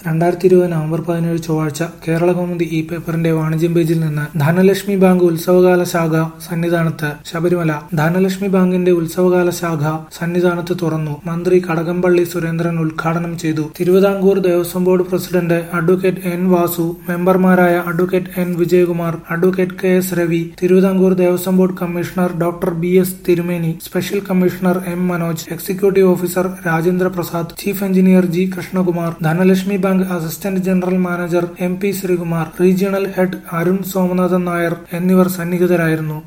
രണ്ടായിരത്തി ഇരുപത് നവംബർ പതിനേഴ് ചൊവ്വാഴ്ച കേരളകൗമുദി ഈ പേപ്പറിന്റെ വാണിജ്യം പേജിൽ നിന്ന് ധനലക്ഷ്മി ബാങ്ക് ഉത്സവകാല ശാഖ സന്നിധാനത്ത് ശബരിമല ധനലക്ഷ്മി ബാങ്കിന്റെ ഉത്സവകാല ശാഖ സന്നിധാനത്ത് തുറന്നു മന്ത്രി കടകംപള്ളി സുരേന്ദ്രൻ ഉദ്ഘാടനം ചെയ്തു Travancore Devaswom board president advocate N Vasu മെമ്പർമാരായ advocate N Vijayakumar advocate K S Ravi Travancore Devaswom board commissioner doctor B S Thirumeni special commissioner M Manoj executive officer Rajendra Prasad chief engineer G Krishnakumar Dhanalakshmi bank assistant general manager M P Sreekumar regional head Arun Somanathan Nair എന്നിവർ സന്നിഹിതരായിരുന്നു